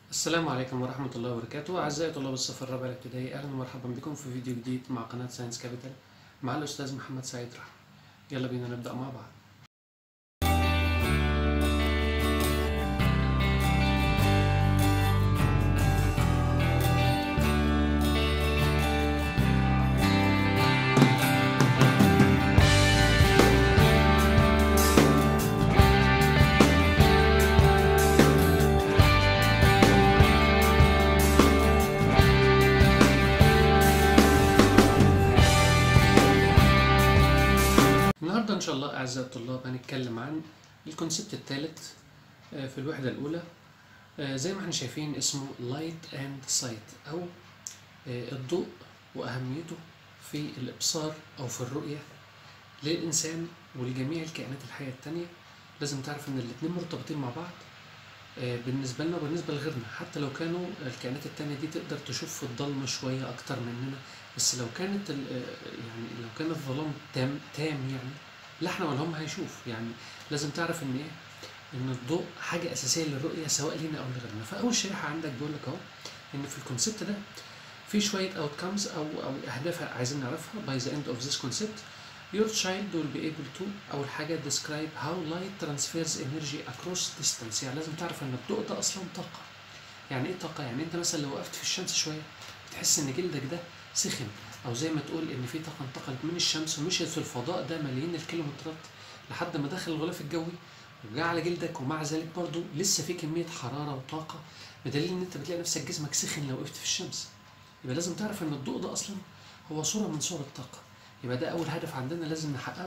السلام عليكم ورحمة الله وبركاته أعزائي طلاب الصف الرابع الابتدائي أهلا ومرحبا بكم في فيديو جديد مع قناة ساينس كابيتال مع الأستاذ محمد سعيد رحمة يلا بينا نبدأ مع بعض النهاردة إن شاء الله أعزائي الطلاب هنتكلم عن الكونسبت الثالث آه، في الوحدة الأولى آه، زي ما احنا شايفين اسمه Light and Sight أو آه، الضوء وأهميته في الإبصار أو في الرؤية للإنسان ولجميع الكائنات الحية التانية لازم تعرف إن الاتنين مرتبطين مع بعض آه، بالنسبة لنا وبالنسبة لغيرنا حتى لو كانوا الكائنات التانية دي تقدر تشوف في الضلمة شوية أكتر مننا بس لو كانت ال- آه، يعني لو كان الظلام تام تام يعني لا احنا ولا هم هيشوف يعني لازم تعرف ان ايه ان الضوء حاجة أساسية للرؤية سواء لينا أو لغيرنا فأول شريحة عندك بيقول لك أهو إن في الكونسبت ده في شوية outcomes أو أو أهداف عايزين نعرفها by the end of this concept your child will be able to أول حاجة describe how light transfers energy across distance يعني لازم تعرف إن الضوء ده أصلا طاقة يعني إيه طاقة؟ يعني أنت مثلا لو وقفت في الشمس شوية بتحس إن جلدك ده سخن أو زي ما تقول إن في طاقة انتقلت من الشمس ومشيت في الفضاء ده ملايين الكيلومترات لحد ما دخل الغلاف الجوي وجا على جلدك ومع ذلك برضه لسه في كمية حرارة وطاقة بدليل إن أنت بتلاقي نفسك جسمك سخن لو وقفت في الشمس يبقى لازم تعرف إن الضوء ده أصلا هو صورة من صور الطاقة يبقى ده أول هدف عندنا لازم نحققه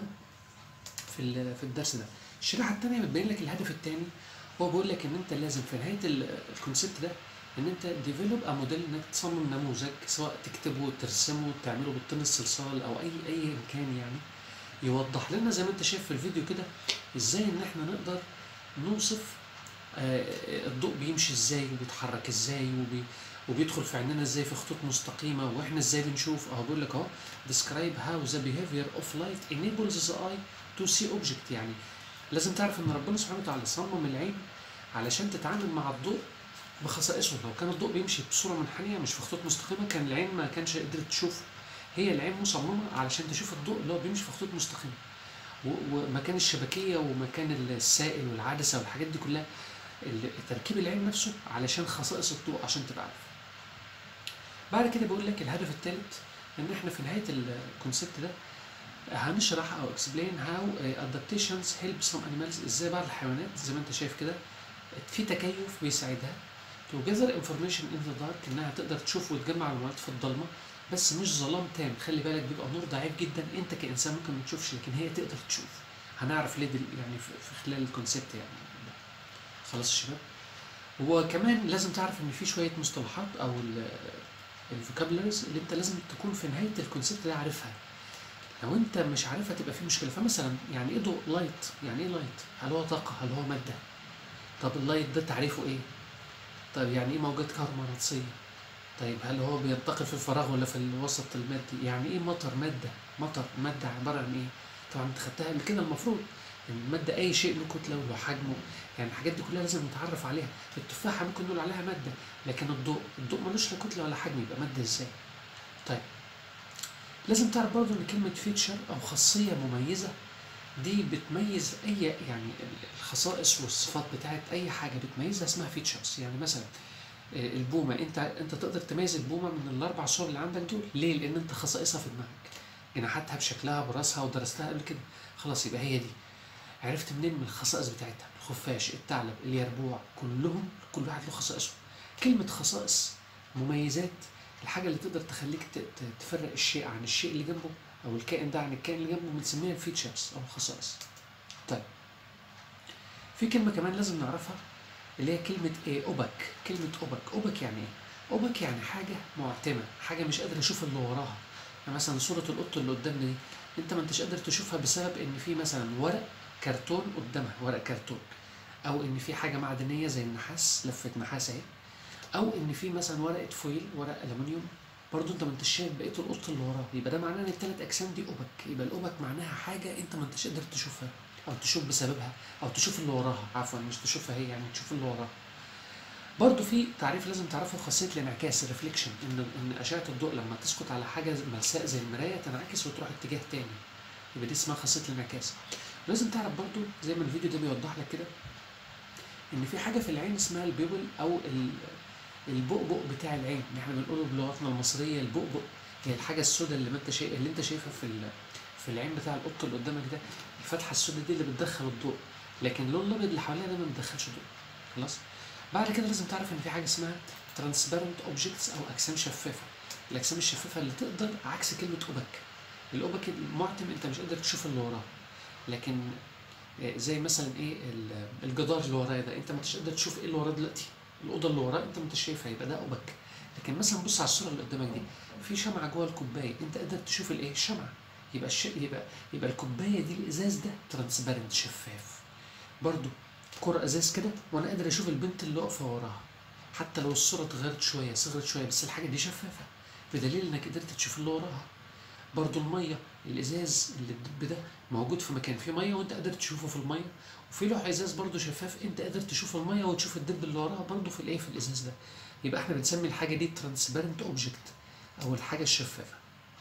في ال- في الدرس ده الشريحة التانية بتبين لك الهدف التاني هو بيقول لك إن أنت لازم في نهاية ال- الكونسيبت ده إن أنت ديفلوب أ موديل إنك تصمم نموذج سواء تكتبه ترسمه تعمله بالطين الصلصال أو أي أي كان يعني يوضح لنا زي ما أنت شايف في الفيديو كده إزاي إن إحنا نقدر نوصف آه، الضوء بيمشي ازاي وبيتحرك ازاي وبي وبيدخل في عيننا ازاي في خطوط مستقيمة واحنا ازاي بنشوف اهو بيقول لك اهو describe how the behavior of light enables the eye to see object يعني لازم تعرف ان ربنا سبحانه وتعالى صمم العين علشان تتعامل مع الضوء بخصائصه لو كان الضوء بيمشي بصورة منحنية مش في خطوط مستقيمة كان العين ما كانش قدرت تشوف هي العين مصممة علشان تشوف الضوء اللي هو بيمشي في خطوط مستقيمة و- ومكان الشبكية ومكان السائل والعدسة والحاجات دي كلها ال- تركيب العين نفسه علشان خصائص الضوء عشان تبقى عارف بعد كده بقول لك الهدف الثالث ان احنا في نهايه الكونسيبت ده هنشرح او explain how uh, adaptations help some animals ازاي بعض الحيوانات زي ما انت شايف كده في تكيف بيساعدها to gather information in the dark انها تقدر تشوف وتجمع معلومات في الضلمه بس مش ظلام تام خلي بالك بيبقى نور ضعيف جدا انت كانسان ممكن ما تشوفش لكن هي تقدر تشوف هنعرف ليه دل يعني في في خلال الكونسيبت يعني خلاص يا شباب وكمان لازم تعرف ان في شويه مصطلحات او الفوكابلريز اللي انت لازم تكون في نهايه الكونسيبت ده عارفها لو انت مش عارفها تبقى في مشكله فمثلا يعني ايه ضوء لايت يعني ايه لايت هل هو طاقه هل هو ماده طب اللايت ده تعريفه ايه طيب يعني ايه موجات كهرومغناطيسيه طيب هل هو بينتقل في الفراغ ولا في الوسط المادي يعني ايه مطر ماده مطر ماده عباره عن ايه طبعا انت خدتها قبل كده المفروض ان الماده اي شيء له كتله وله حجمه يعني الحاجات دي كلها لازم نتعرف عليها التفاحه ممكن نقول عليها ماده لكن الضوء الضوء ملوش لا كتله ولا حجم يبقى ماده ازاي طيب لازم تعرف برضو ان كلمه فيتشر او خاصيه مميزه دي بتميز اي يعني الخصائص والصفات بتاعت اي حاجه بتميزها اسمها فيتشرز يعني مثلا آه، البومه انت انت تقدر تميز البومه من الاربع صور اللي عندك دول ليه لان انت خصائصها في دماغك جناحاتها بشكلها براسها ودرستها قبل كده خلاص يبقى هي دي عرفت منين من الخصائص بتاعتها الخفاش الثعلب اليربوع كلهم كل واحد له خصائصه كلمة خصائص مميزات الحاجة اللي تقدر تخليك ت- ت- تفرق الشيء عن الشيء اللي جنبه أو الكائن ده عن الكائن اللي جنبه بنسميها الفيتشرز أو الخصائص طيب في كلمة كمان لازم نعرفها اللي هي كلمة ايه أوبك كلمة أوبك أوبك يعني ايه أوبك يعني حاجة معتمة حاجة مش قادر أشوف اللي وراها يعني مثلا صورة القط اللي قدامنا دي أنت ما أنتش قادر تشوفها بسبب إن في مثلا ورق كرتون قدامها ورق كرتون او ان في حاجه معدنيه زي النحاس لفه نحاس اهي او ان في مثلا ورقه فويل ورق الومنيوم برضو انت ما انتش شايف بقيه القط اللي وراه يبقى ده معناه ان الثلاث اجسام دي اوبك يبقى الاوبك معناها حاجه انت ما انتش قادر تشوفها او تشوف بسببها او تشوف اللي وراها عفوا مش تشوفها هي يعني تشوف اللي وراها برضه في تعريف لازم تعرفه خاصيه الانعكاس الريفليكشن ان ان اشعه الضوء لما تسقط على حاجه ملساء زي المرايه تنعكس وتروح اتجاه تاني يبقى دي اسمها خاصيه الانعكاس لازم تعرف برضه زي ما الفيديو ده بيوضح لك كده ان في حاجه في العين اسمها البيبل او ال- البؤبؤ بتاع العين اللي احنا بنقوله بلغتنا المصريه البؤبؤ هي الحاجه السوداء اللي ما انت شايف اللي انت شايفها في ال... في العين بتاع القط اللي قدامك ده الفتحه السوداء دي اللي بتدخل الضوء لكن اللون الابيض اللي حواليها ده ما بيدخلش ضوء خلاص بعد كده لازم تعرف ان في حاجه اسمها ترانسبيرنت اوبجكتس او اجسام شفافه الاجسام الشفافه اللي تقدر عكس كلمه اوبك الاوبك المعتم انت مش قادر تشوف اللي وراه لكن آه، زي مثلا ايه ال- الجدار اللي ورايا ده انت مش قادر تشوف ايه اللي وراه دلوقتي الاوضه اللي وراه انت مش شايفها يبقى ده اوبك لكن مثلا بص على الصوره اللي قدامك دي في شمعه جوه الكوبايه انت قادر تشوف الايه الشمعه يبقى الش... يبقى يبقى الكوبايه دي الازاز ده ترانسبيرنت شفاف برضو كرة ازاز كده وانا قادر اشوف البنت اللي واقفه وراها حتى لو الصوره اتغيرت شويه صغرت شويه بس الحاجه دي شفافه بدليل انك قدرت تشوف اللي وراها برضو الميه الازاز اللي الدب ده موجود في مكان فيه ميه وانت قادر تشوفه في الميه وفي لوح ازاز برضو شفاف انت قادر تشوف الميه وتشوف الدب اللي وراها برضو في الايه في الازاز ده يبقى احنا بنسمي الحاجه دي ترانسبيرنت اوبجكت او الحاجه الشفافه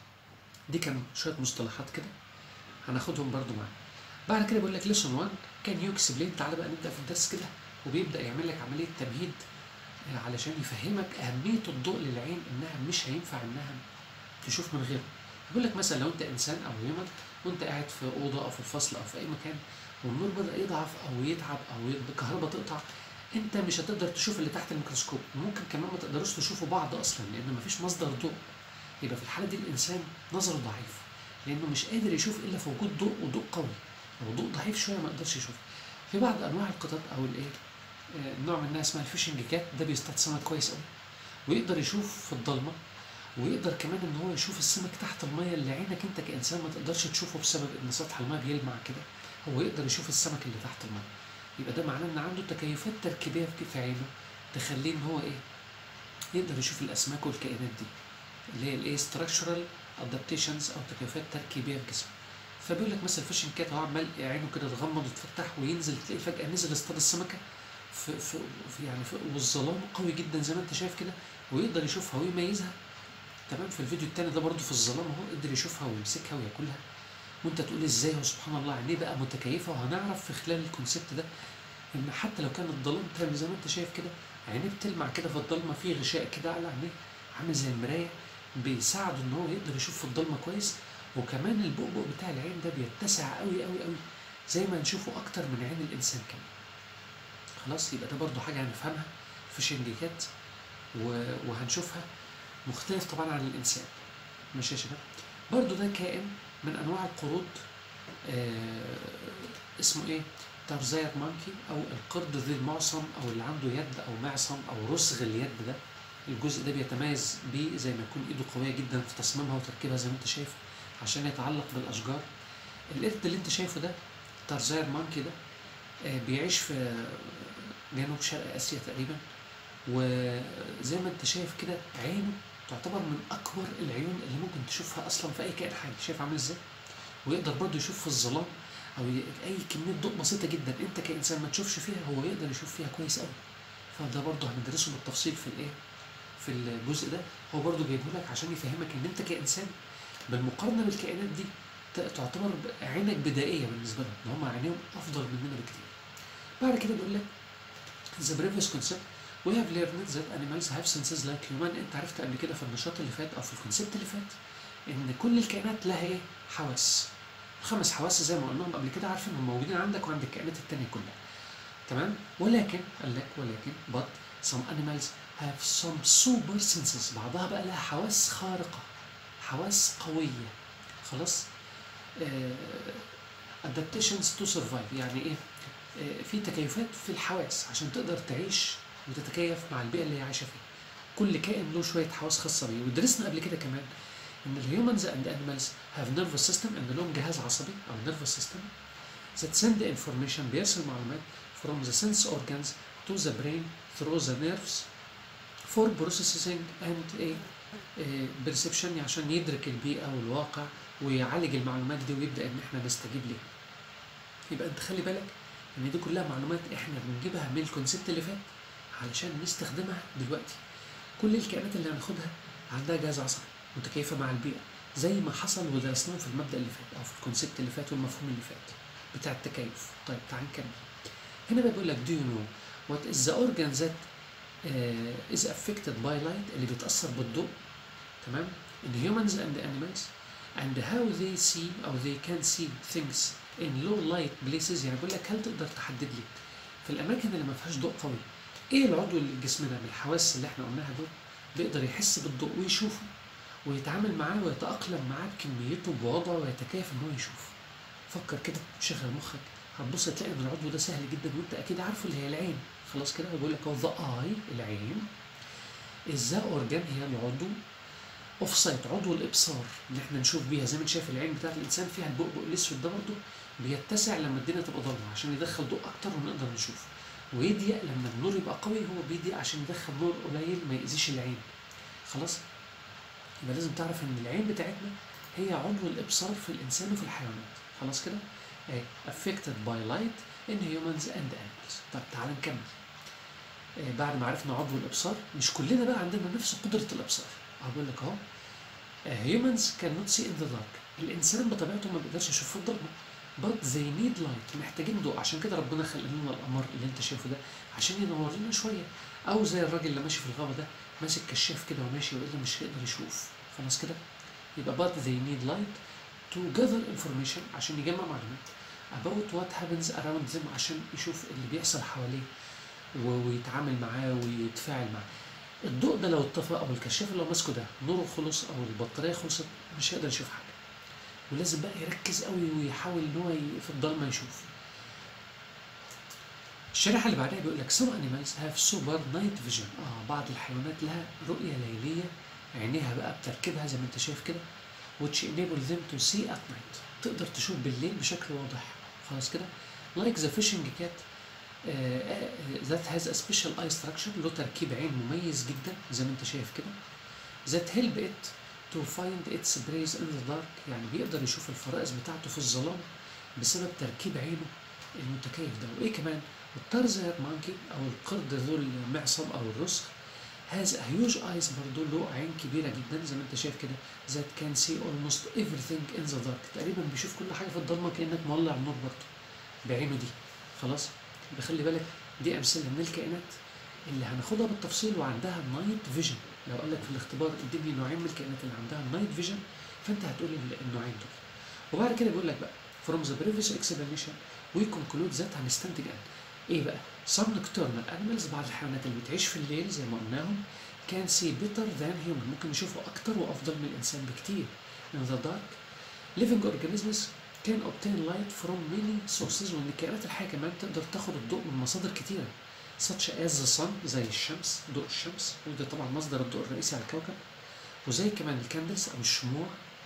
دي كان شويه مصطلحات كده هناخدهم برضو معانا بعد كده بيقول لك ليسون 1 كان يو اكسبلين تعالى بقى نبدا في الدرس كده وبيبدا يعمل لك عمليه تمهيد آه، علشان يفهمك اهميه الضوء للعين انها مش هينفع انها تشوف من غيره بيقول لك مثلا لو انت انسان او هيومن وانت قاعد في اوضه او في الفصل او في اي مكان والنور بدا يضعف او يتعب او ي- الكهرباء تقطع انت مش هتقدر تشوف اللي تحت الميكروسكوب ممكن كمان ما تقدروش تشوفوا بعض اصلا لان مفيش مصدر ضوء يبقى في الحاله دي الانسان نظره ضعيف لانه مش قادر يشوف الا في وجود ضوء وضوء قوي لو ضوء ضعيف شويه ما يقدرش يشوف في بعض انواع القطط او الايه آه، نوع منها اسمها الفيشنج كات ده بيصطاد سمك كويس قوي ويقدر يشوف في الضلمه ويقدر كمان ان هو يشوف السمك تحت الميه اللي عينك انت كانسان ما تقدرش تشوفه بسبب ان سطح الميه بيلمع كده هو يقدر يشوف السمك اللي تحت الميه يبقى ده معناه ان عنده تكيفات تركيبيه في في عينه تخليه ان هو ايه يقدر يشوف الاسماك والكائنات دي اللي هي الايه structural adaptations او تكيفات تركيبيه في جسمه فبيقول لك مثلا فيشن كات هو عمال عينه كده تغمض وتفتح وينزل تلاقي فجاه نزل اصطاد السمكه في, في, في يعني في والظلام قوي جدا زي ما انت شايف كده ويقدر يشوفها ويميزها تمام في الفيديو التاني ده برضه في الظلام اهو قدر يشوفها ويمسكها وياكلها وانت تقول ازاي هو سبحان الله عينيه بقى متكيفه وهنعرف في خلال الكونسيبت ده ان حتى لو كان الظلام تام زي ما انت شايف كده عينيه بتلمع كده في الضلمه في غشاء كده على عينيه عامل زي المرايه بيساعده ان هو يقدر يشوف في الضلمه كويس وكمان البؤبؤ بتاع العين ده بيتسع قوي قوي قوي زي ما هنشوفه اكتر من عين الانسان كمان خلاص يبقى ده برضو حاجه هنفهمها في شنجيكات و- وهنشوفها مختلف طبعا عن الانسان ماشي يا شباب برضو ده كائن من انواع القرود آه اسمه ايه تارزاير مانكي او القرد ذي المعصم او اللي عنده يد او معصم او رسغ اليد ده الجزء ده بيتميز بيه زي ما يكون ايده قويه جدا في تصميمها وتركيبها زي ما انت شايف عشان يتعلق بالاشجار القرد اللي انت شايفه ده تارزاير مانكي ده آه، بيعيش في جنوب شرق اسيا تقريبا وزي ما انت شايف كده عينه تعتبر من اكبر العيون اللي ممكن تشوفها اصلا في اي كائن حي شايف عامل ازاي ويقدر برضه يشوف في الظلام او ي- اي كميه ضوء بسيطه جدا انت كانسان ما تشوفش فيها هو يقدر يشوف فيها كويس قوي فده برضه هندرسه بالتفصيل في الايه في الجزء ده هو برضه جايبه لك عشان يفهمك ان انت كانسان بالمقارنه بالكائنات دي ت- تعتبر عينك بدائيه بالنسبه لهم ان هم عينيهم افضل مننا بكتير بعد كده بيقول لك the previous concept we have learned that animals have senses like human انت عرفت قبل كده في النشاط اللي فات او في الكونسيبت اللي فات ان كل الكائنات لها ايه حواس خمس حواس زي ما قلناهم قبل كده عارفينهم موجودين عندك وعند الكائنات التانية كلها تمام ولكن قال لك ولكن but some animals have some super senses بعضها بقى لها حواس خارقة حواس قوية خلاص آه adaptations to survive يعني ايه آه، في تكيفات في الحواس عشان تقدر تعيش وتتكيف مع البيئة اللي هي عايشة فيها كل كائن له شوية حواس خاصة بيه ودرسنا قبل كده كمان ان الهيومنز اند animals have nervous system ان لهم جهاز عصبي او nervous system that send the information بيرسل معلومات from the sense organs to the brain through the nerves for processing and a a perception عشان يدرك البيئة والواقع ويعالج المعلومات دي ويبدأ ان احنا نستجيب ليها يبقى انت خلي بالك ان دي كلها معلومات احنا بنجيبها من الكونسيبت اللي فات علشان نستخدمها دلوقتي كل الكائنات اللي هناخدها عندها جهاز عصبي متكيفة مع البيئة زي ما حصل ودرسناه في المبدأ اللي فات أو في الكونسيبت اللي فات والمفهوم اللي فات بتاع التكيف طيب تعال نكمل هنا بقى بيقول لك do you know what is the organ that uh, is affected by light اللي بيتأثر بالضوء تمام in humans and animals and how they see أو they can see things in low light places يعني بيقول لك هل تقدر تحدد لي في الأماكن اللي ما فيهاش ضوء قوي إيه العضو اللي في جسمنا من الحواس اللي إحنا قلناها دول بيقدر يحس بالضوء ويشوفه ويتعامل معاه ويتأقلم معاه بكميته بوضعه ويتكيف إن هو يشوف فكر كده شغل مخك هتبص تلاقي ان العضو ده سهل جدا وانت اكيد عارفه اللي هي العين خلاص كده بيقول لك اهو ذا اي العين الذا اورجان هي العضو اوف سايت عضو الابصار اللي احنا نشوف بيها زي ما انت شايف العين بتاعت الانسان فيها البؤبؤ الاسود ده برضه بيتسع لما الدنيا تبقى ضلمه عشان يدخل ضوء اكتر ونقدر نشوف ويضيق لما النور يبقى قوي هو بيضيق عشان يدخل نور قليل ما يأذيش العين خلاص يبقى لازم تعرف ان العين بتاعتنا هي عضو الابصار في الانسان وفي الحيوانات خلاص كده اهي affected by light in humans and animals طب تعال نكمل آه، بعد ما عرفنا عضو الابصار مش كلنا بقى عندنا نفس قدره الابصار هقول لك اهو آه، humans cannot see in the dark الانسان بطبيعته ما بيقدرش يشوف في الضلمه but they need light محتاجين ضوء عشان كده ربنا خلق لنا القمر اللي انت شايفه ده عشان ينور لنا شويه او زي الراجل اللي ماشي في الغابه ده ماسك كشاف كده وماشي والا مش هيقدر يشوف خلاص كده يبقى but they need light to gather information عشان يجمع معلومات about what happens around them عشان يشوف اللي بيحصل حواليه و- ويتعامل معاه ويتفاعل معاه الضوء ده لو اتطفى او الكشاف اللي هو ماسكه ده نوره خلص او البطاريه خلصت مش هيقدر يشوف حاجه ولازم بقى يركز قوي ويحاول ان هو ي- في الضلمه يشوف الشريحه اللي بعدها بيقول لك some animals have super night vision اه بعض الحيوانات لها رؤيه ليليه عينيها بقى بتركيبها زي ما انت شايف كده which enable them to see at night تقدر تشوف بالليل بشكل واضح خلاص كده like the fishing cat uh, uh, that has a special eye structure له تركيب عين مميز جدا زي ما انت شايف كده that help it to find its prey in the dark يعني بيقدر يشوف الفرائس بتاعته في الظلام بسبب تركيب عينه المتكيف ده وايه كمان التارزر مانكي او القرد ذو المعصم او الرسغ has a huge eyes برضه له عين كبيرة جدا زي ما انت شايف كده that can see almost everything in the dark تقريبا بيشوف كل حاجة في الضلمة كأنك مولع النور برضه بعينه دي خلاص يبقى خلي بالك دي أمثلة من الكائنات اللي هناخدها بالتفصيل وعندها نايت فيجن لو قال لك في الاختبار اديني نوعين من الكائنات اللي عندها نايت فيجن فانت هتقول ال- النوعين دول وبعد كده بيقول لك بقى from the previous explanation we conclude that هنستنتج ان ايه بقى some nocturnal animals بعض الحيوانات اللي بتعيش في الليل زي ما قلناهم can see better than human ممكن يشوفوا اكتر وافضل من الانسان بكتير in the dark living organisms can obtain light from many sources وان الكائنات الحية كمان تقدر تاخد الضوء من مصادر كتيرة such as the sun زي الشمس ضوء الشمس وده طبعا مصدر الضوء الرئيسي على الكوكب وزي كمان الكاندلز او الشموع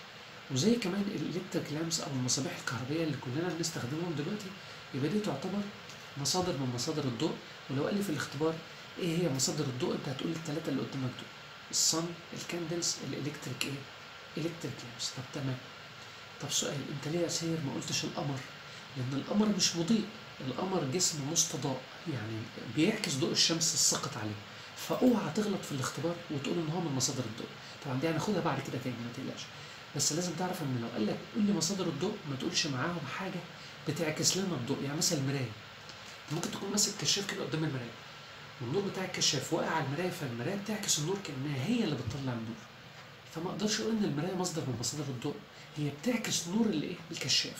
وزي كمان الالكتريك لامبس او المصابيح الكهربائيه اللي كلنا بنستخدمهم دلوقتي يبقى دي تعتبر مصادر من مصادر الضوء ولو قال لي في الاختبار ايه هي مصادر الضوء انت هتقول لي الثلاثه اللي قدامك دول الصن الكاندلز الالكتريك ايه الكتريك لامبس طب تمام طب سؤال انت ليه يا سير ما قلتش القمر لان القمر مش مضيء القمر جسم مستضاء يعني بيعكس ضوء الشمس الساقط عليه فاوعى تغلط في الاختبار وتقول ان هو من مصادر الضوء طبعا دي هناخدها بعد كده تاني ما تقلقش بس لازم تعرف ان لو قال لك قول لي مصادر الضوء ما تقولش معاهم حاجه بتعكس لنا الضوء يعني مثلا المرايه ممكن تكون ماسك كشاف كده قدام المرايه والنور بتاع الكشاف واقع على المرايه فالمرايه بتعكس النور كانها هي اللي بتطلع النور فما اقدرش اقول ان المرايه مصدر من مصادر الضوء هي بتعكس نور اللي ايه الكشاف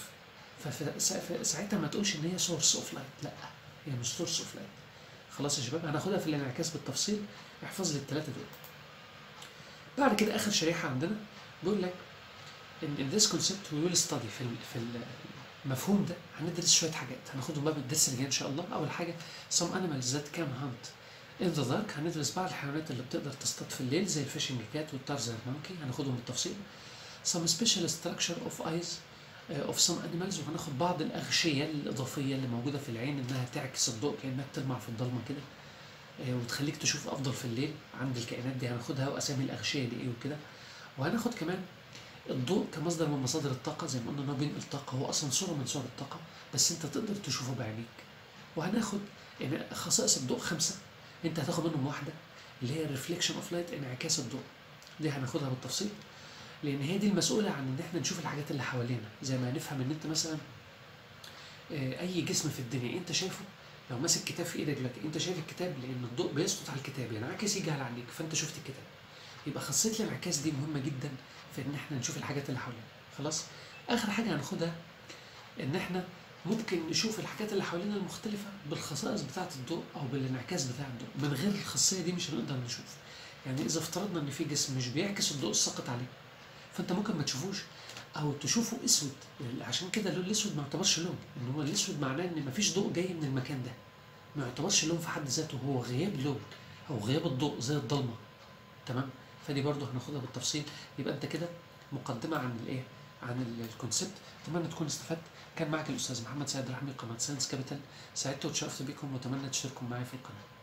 فساعتها ما تقولش ان هي سورس اوف لايت لا هي مش سورس اوف لايت خلاص يا شباب هناخدها في الانعكاس بالتفصيل احفظ لي الثلاثه دول بعد كده اخر شريحه عندنا بيقول لك ان in this concept we will study في ال- في المفهوم ده هندرس شويه حاجات هناخدهم بقى بالدرس اللي جاي ان شاء الله اول حاجه some animals that can hunt in the dark هندرس بعض الحيوانات اللي بتقدر تصطاد في الليل زي الفيشنج كات والتارزر مونكي هناخدهم بالتفصيل some special structure of eyes uh, of some animals وهناخد بعض الأغشية الإضافية اللي موجودة في العين إنها تعكس الضوء كأنها بتلمع في الضلمة كده آه، وتخليك تشوف أفضل في الليل عند الكائنات دي هناخدها وأسامي الأغشية دي إيه وكده وهناخد كمان الضوء كمصدر من مصادر الطاقة زي ما قلنا إن هو بينقل طاقة هو أصلا صورة من صور الطاقة بس أنت تقدر تشوفه بعينيك وهناخد إن خصائص الضوء خمسة انت هتاخد منهم واحده اللي هي ريفليكشن اوف لايت انعكاس الضوء دي هناخدها بالتفصيل لان هي دي المسؤوله عن ان احنا نشوف الحاجات اللي حوالينا زي ما نفهم ان انت مثلا آه، اي جسم في الدنيا انت شايفه لو ماسك كتاب في ايدك دلوقتي انت شايف الكتاب لان الضوء بيسقط على الكتاب ينعكس يجي على عينيك فانت شفت الكتاب يبقى خاصيه الانعكاس دي مهمه جدا في ان احنا نشوف الحاجات اللي حوالينا خلاص اخر حاجه هناخدها ان احنا ممكن نشوف الحاجات اللي حوالينا المختلفه بالخصائص بتاعه الضوء او بالانعكاس بتاع الضوء من غير الخاصيه دي مش هنقدر نشوف يعني اذا افترضنا ان في جسم مش بيعكس الضوء الساقط عليه فانت ممكن ما تشوفوش او تشوفه اسود عشان كده اللون الاسود ما يعتبرش لون ان هو الاسود معناه ان مفيش ضوء جاي من المكان ده ما يعتبرش لون في حد ذاته هو غياب لون او غياب الضوء زي الضلمه تمام فدي برضو هناخدها بالتفصيل يبقى انت كده مقدمه عن الايه عن ال- الكونسبت اتمنى تكون استفدت كان معك الاستاذ محمد سيد رحمي قناه ساينس كابيتال سعدت وتشرفت بكم واتمنى تشتركوا معي في القناه